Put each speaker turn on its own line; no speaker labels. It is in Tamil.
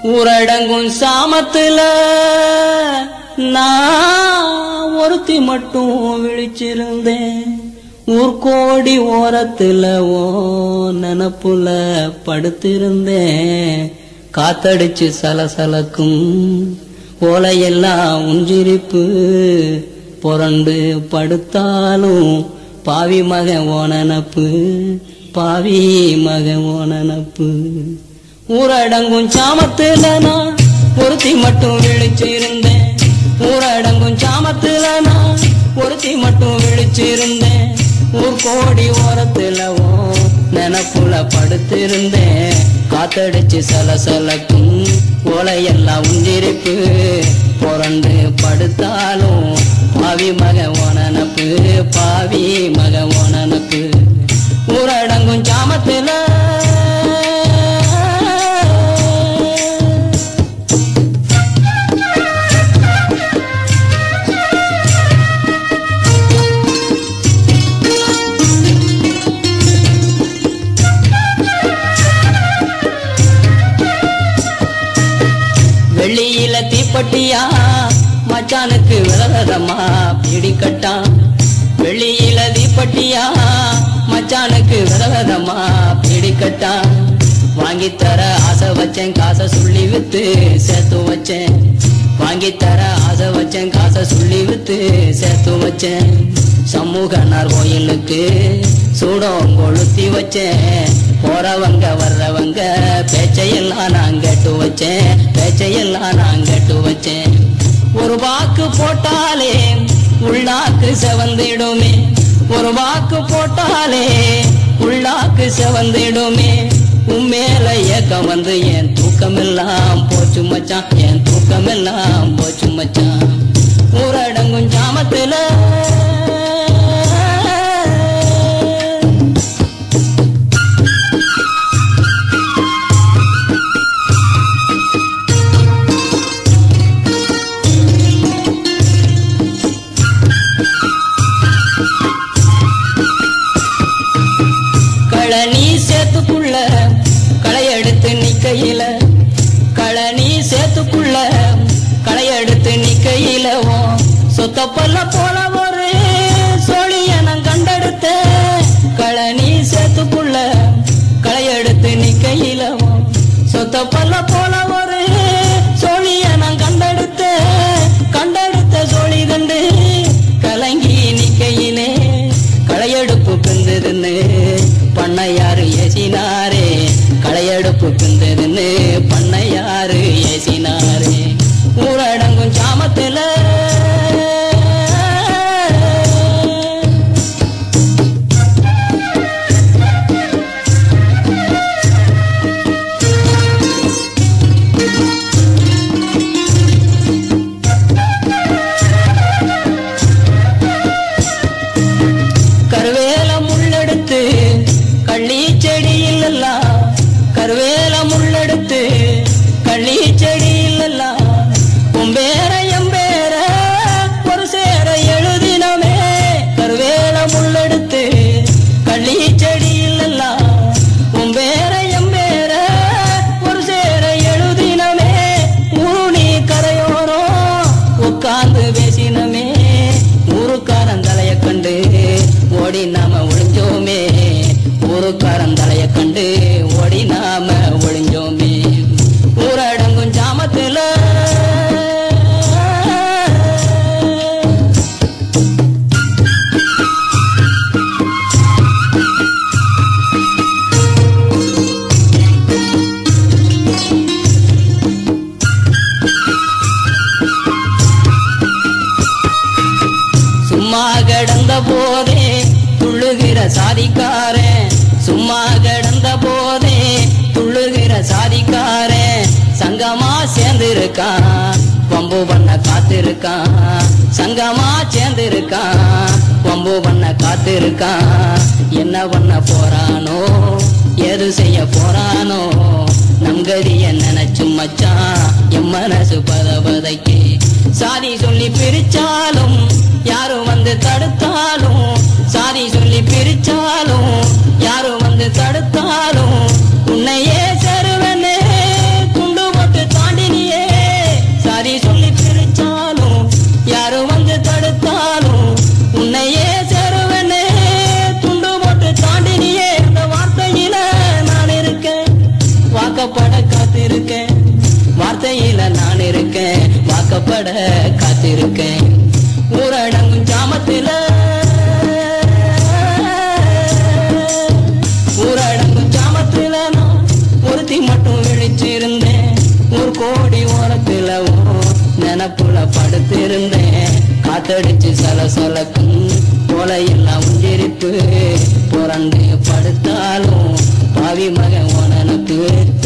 ஊரடங்கும் சாமத்துல நான் ஒருத்தி மட்டும் விழிச்சிருந்தேன் ஊர்கோடி ஓரத்துல ஓ நினப்புல படுத்திருந்தேன் காத்தடிச்சு சலசலக்கும் ஓலையெல்லாம் உஞ்சிரிப்பு புரண்டு படுத்தாலும் பாவி மகன் ஓனனப்பு பாவி மகன் ஓனனப்பு ஊரடங்கும் சாமத்துல நான் ஒருத்தி மட்டும் விழிச்சிருந்தேன் ஊரடங்கும் சாமத்துல நான் ஒருத்தி மட்டும் விழிச்சிருந்தேன் ஊர் கோடி ஓரத்துல ஓ நினப்புல படுத்திருந்தேன் காத்தடிச்சு சலசலக்கும் ஓலையெல்லாம் உஞ்சிரிப்பு புரண்டு படுத்தாலும் பாவி மக ஓனனப்பு பாவி மக ஓனனப்பு ஊரடங்கும் சாமத்துல வெள்ளியில தீப்பட்டியா மச்சானுக்கு விரதமா பிடிக்கட்டா வெள்ளியில தீப்பட்டியா மச்சானுக்கு விரதமா பிடிக்கட்டா வாங்கித்தர ஆசை வச்சேன் காசை சொல்லி வித்து சேர்த்து வச்சேன் வாங்கித்தர ஆசை வச்சேன் காசை சொல்லி வித்து சேர்த்து வச்சேன் சமூகனார் கோயிலுக்கு சூடம் கொளுத்தி வச்சேன் போறவங்க வர்றவங்க பேச்சையெல்லாம் நான் கேட்டு வச்சேன் பேச்சையெல்லாம் நான் கேட்டு வச்சேன் ஒரு வாக்கு போட்டாலே உள்ளாக்கு செவந்திடுமே ஒரு வாக்கு போட்டாலே உள்ளாக்கு செவந்திடுமே உம்மேல ஏக்கம் வந்து என் தூக்கமெல்லாம் போச்சு மச்சான் என் தூக்கமெல்லாம் போச்சு மச்சான் ஊரடங்கும் ஜாமத்துல களனி சேத்துக்குள்ள களையெடுத்து நிக்கையில களனி சேத்துக்குள்ள களையெடுத்து நிக்கையில ஓ சொத்த பல்ல போல ஒரு சோழிய நான் கண்டெடுத்த களனி சேத்துக்குள்ள களையெடுத்து நிக்கையில ஓ சொத்த பல்ல போல ஒரு சோழிய நான் கண்டெடுத்த கண்டெடுத்த சோழி கண்டு கலங்கி நிக்கையிலே களையெடுப்பு பிந்ததுன்னு பண்ணையாரு ஏசினாரே களையெடுப்பு பிந்ததுன்னு பண்ணையாரு ஏசினாரே ஊரடங்கும் சாமத்துல கருவேல முள்ளெடுத்து கள்ளி செடியில் எல்லாம் கருவேல முள்ளெடுத்து கள்ளி செடியில் எல்லாம் உம்பேர எம்பேர ஒரு சேர எழுதினமே கருவேல முள்ளெடுத்து கள்ளி செடியில் எல்லாம் உம்பேர எம்பேர ஒரு சேர எழுதினமே ஊனி கரையோரம் உட்கார்ந்து பேசினமே ஊருக்காரன் தலைய கண்டு ஓடி நாம ஒளிஞ்சோமே ஊருக்காரன் தலைய கண்டு ஓடி நாம ஒளிஞ்சோமே ஊரடங்கும் ஜாமத்துல சும்மா கிடந்த போதே துள்ளுகிற சாதிக்காரன் சும்மா கிடந்த போதே துள்ளுகிற சாதிக்காரன் சங்கமா சேர்ந்திருக்கான் வம்பு பண்ண காத்திருக்கான் சங்கமா சேர்ந்திருக்கான் வம்பு பண்ண காத்திருக்கான் என்ன பண்ண போறானோ எது செய்ய போறானோ நம்கதிய நினைச்சு மச்சான் என் மனசு பதபதைக்கு சாதி சொல்லி பிரிச்சாலும் யாரும் வந்து தடுத்தாலும் சாதி சொல்லி பிரிச்சாலும் யாரும் வந்து தடுத்தாலும் உன்னையே சருவனே துண்டு போட்டு தாய் காத்திருக்கேன் ஊரடங்கும் ஜாமத்தில ஊரடங்கும் ஜாமத்தில நான் ஒருத்தி மட்டும் விழிச்சிருந்தேன் ஒரு கோடி ஓரத்துல நினப்புல படுத்திருந்தேன் காத்தடிச்சு சல சலக்கும் போல எல்லாம் உஞ்சிரிப்பு புரண்டு படுத்தாலும் பாவி மகன் உனக்கு